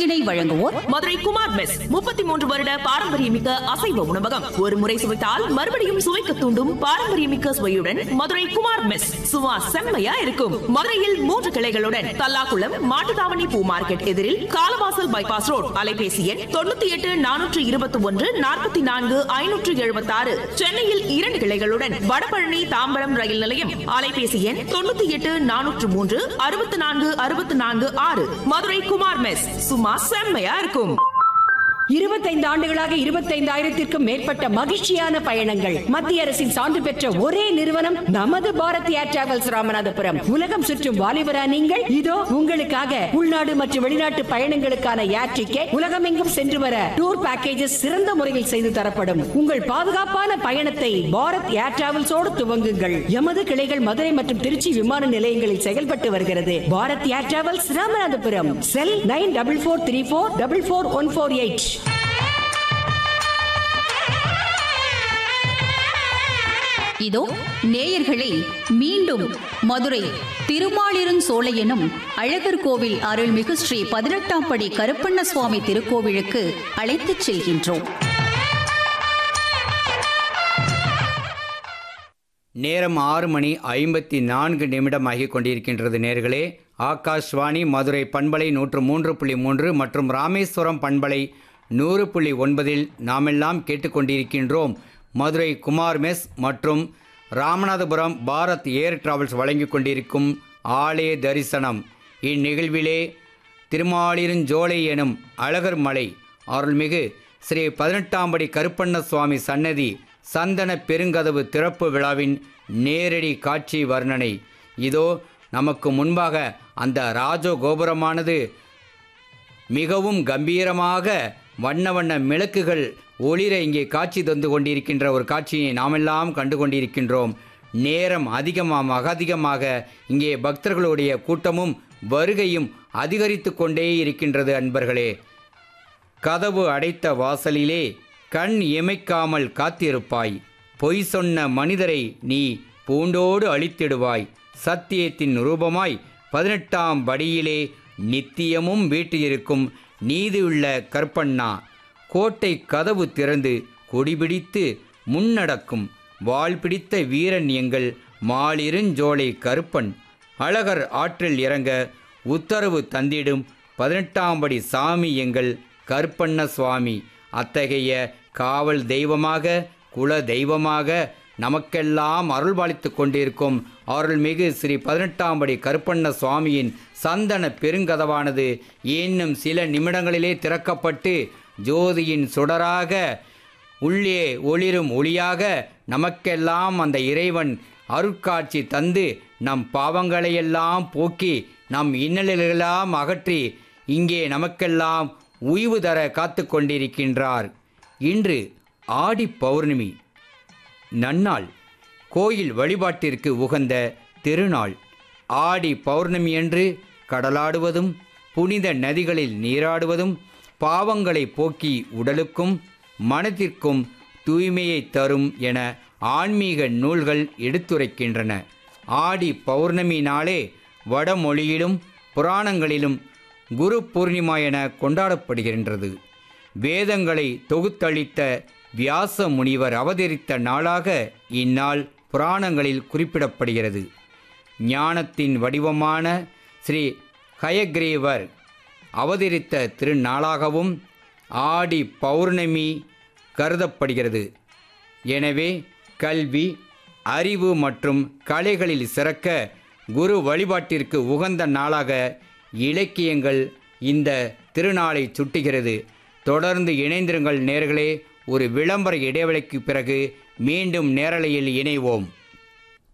இந்நிகழ்ச்சியினை வழங்குவோர் மதுரை குமார் மெஸ் முப்பத்தி மூன்று வருட பாரம்பரியமிக்க அசைவ உணவகம் ஒரு முறை சுவைத்தால் மறுபடியும் சுவைக்க தூண்டும் பாரம்பரியமிக்க சுவையுடன் மதுரை குமார் மெஸ் சுவா செம்மையா இருக்கும் மதுரையில் மூன்று கிளைகளுடன் தல்லாக்குளம் மாட்டுத்தாவணி பூ மார்க்கெட் எதிரில் காலவாசல் பைபாஸ் ரோட் அலைபேசி எண் தொண்ணூத்தி எட்டு நானூற்று இருபத்தி ஒன்று நாற்பத்தி நான்கு ஐநூற்று எழுபத்தி ஆறு சென்னையில் இரண்டு கிளைகளுடன் வடபழனி தாம்பரம் ரயில் நிலையம் அலைபேசி எண் தொண்ணூத்தி எட்டு நானூற்று மூன்று அறுபத்தி நான்கு அறுபத்தி நான்கு ஆறு மதுரை குமார் மெஸ் சும்மா செம்மையா இருக்கும் இருபத்தைந்து ஆண்டுகளாக இருபத்தைந்தாயிரத்திற்கும் மேற்பட்ட மகிழ்ச்சியான பயணங்கள் மத்திய அரசின் சான்று பெற்ற ஒரே நிறுவனம் நமது பாரத் ஏர் டிராவல்ஸ் ராமநாதபுரம் உலகம் சுற்றும் வாலிபரா நீங்கள் இதோ உங்களுக்காக உள்நாடு மற்றும் வெளிநாட்டு பயணங்களுக்கான ஏர் டிக்கெட் உலகமெங்கும் சென்று வர டூர் பேக்கேஜஸ் சிறந்த முறையில் செய்து தரப்படும் உங்கள் பாதுகாப்பான பயணத்தை பாரத் ஏர் டிராவல்ஸோடு துவங்குங்கள் எமது கிளைகள் மதுரை மற்றும் திருச்சி விமான நிலையங்களில் செயல்பட்டு வருகிறது Bharat air travels Ramanathapuram cell nine double four three four double four one four eight இதோ நேயர்களே மீண்டும் மதுரை திருமாலிருஞ்சோலை எனும் அழகர் கோவில் அருள்மிகு ஸ்ரீ பதினெட்டாம் படி கருப்பண்ண சுவாமி திருக்கோவிலுக்கு அழைத்துச் செல்கின்றோம் நேரம் ஆறு மணி ஐம்பத்தி நான்கு நிமிடம் ஆகிக் கொண்டிருக்கின்றது நேர்களே ஆகாஷ்வாணி மதுரை பண்பலை நூற்று மூன்று புள்ளி மூன்று மற்றும் ராமேஸ்வரம் பண்பலை நூறு புள்ளி ஒன்பதில் நாமெல்லாம் கேட்டுக்கொண்டிருக்கின்றோம் மதுரை குமார் மெஸ் மற்றும் ராமநாதபுரம் பாரத் ஏர் டிராவல்ஸ் வழங்கிக் கொண்டிருக்கும் ஆலய தரிசனம் இந்நிகழ்விலே திருமாலிருஞ்சோலை எனும் அழகர் மலை அருள்மிகு ஸ்ரீ பதினெட்டாம் படி கருப்பண்ண சுவாமி சன்னதி சந்தன பெருங்கதவு திறப்பு விழாவின் நேரடி காட்சி வர்ணனை இதோ நமக்கு முன்பாக அந்த ராஜ கோபுரமானது மிகவும் கம்பீரமாக வண்ண வண்ண விளக்குகள் ஒளிர இங்கே காட்சி தந்து கொண்டிருக்கின்ற ஒரு காட்சியை நாமெல்லாம் கண்டு கொண்டிருக்கின்றோம் நேரம் அதிகமாக அதிகமாக இங்கே பக்தர்களுடைய கூட்டமும் வருகையும் அதிகரித்து கொண்டே இருக்கின்றது அன்பர்களே கதவு அடைத்த வாசலிலே கண் இமைக்காமல் காத்திருப்பாய் பொய் சொன்ன மனிதரை நீ பூண்டோடு அழித்திடுவாய் சத்தியத்தின் ரூபமாய் பதினெட்டாம் படியிலே நித்தியமும் வீட்டியிருக்கும் நீதியுள்ள கற்பண்ணா கோட்டை கதவு திறந்து கொடிபிடித்து முன்னடக்கும் வாள் பிடித்த வீரன் எங்கள் மாலிருஞ்சோலை கருப்பன் அழகர் ஆற்றில் இறங்க உத்தரவு தந்திடும் பதினெட்டாம் படி சாமி எங்கள் கருப்பண்ண சுவாமி அத்தகைய காவல் தெய்வமாக குல தெய்வமாக நமக்கெல்லாம் அருள்பாலித்து கொண்டிருக்கும் அருள்மிகு ஸ்ரீ பதினெட்டாம் படி கருப்பண்ண சுவாமியின் சந்தன பெருங்கதவானது இன்னும் சில நிமிடங்களிலே திறக்கப்பட்டு ஜோதியின் சுடராக உள்ளே ஒளிரும் ஒளியாக நமக்கெல்லாம் அந்த இறைவன் அருட்காட்சி தந்து நம் பாவங்களையெல்லாம் போக்கி நம் இன்னல்களெல்லாம் அகற்றி இங்கே நமக்கெல்லாம் உய்வு தர காத்து கொண்டிருக்கின்றார் இன்று ஆடி பௌர்ணமி நன்னாள் கோயில் வழிபாட்டிற்கு உகந்த திருநாள் ஆடி பௌர்ணமியன்று கடலாடுவதும் புனித நதிகளில் நீராடுவதும் பாவங்களை போக்கி உடலுக்கும் மனதிற்கும் தூய்மையை தரும் என ஆன்மீக நூல்கள் எடுத்துரைக்கின்றன ஆடி பௌர்ணமி நாளே வடமொழியிலும் புராணங்களிலும் குரு பூர்ணிமா என கொண்டாடப்படுகின்றது வேதங்களை தொகுத்தளித்த வியாச முனிவர் அவதரித்த நாளாக இந்நாள் புராணங்களில் குறிப்பிடப்படுகிறது ஞானத்தின் வடிவமான ஸ்ரீ ஹயக்ரீவர் அவதரித்த திருநாளாகவும் ஆடி பௌர்ணமி கருதப்படுகிறது எனவே கல்வி அறிவு மற்றும் கலைகளில் சிறக்க குரு வழிபாட்டிற்கு உகந்த நாளாக இலக்கியங்கள் இந்த திருநாளை சுட்டுகிறது தொடர்ந்து இணைந்திருங்கள் நேர்களே ஒரு விளம்பர இடைவெளிக்கு பிறகு மீண்டும் நேரலையில் இணைவோம்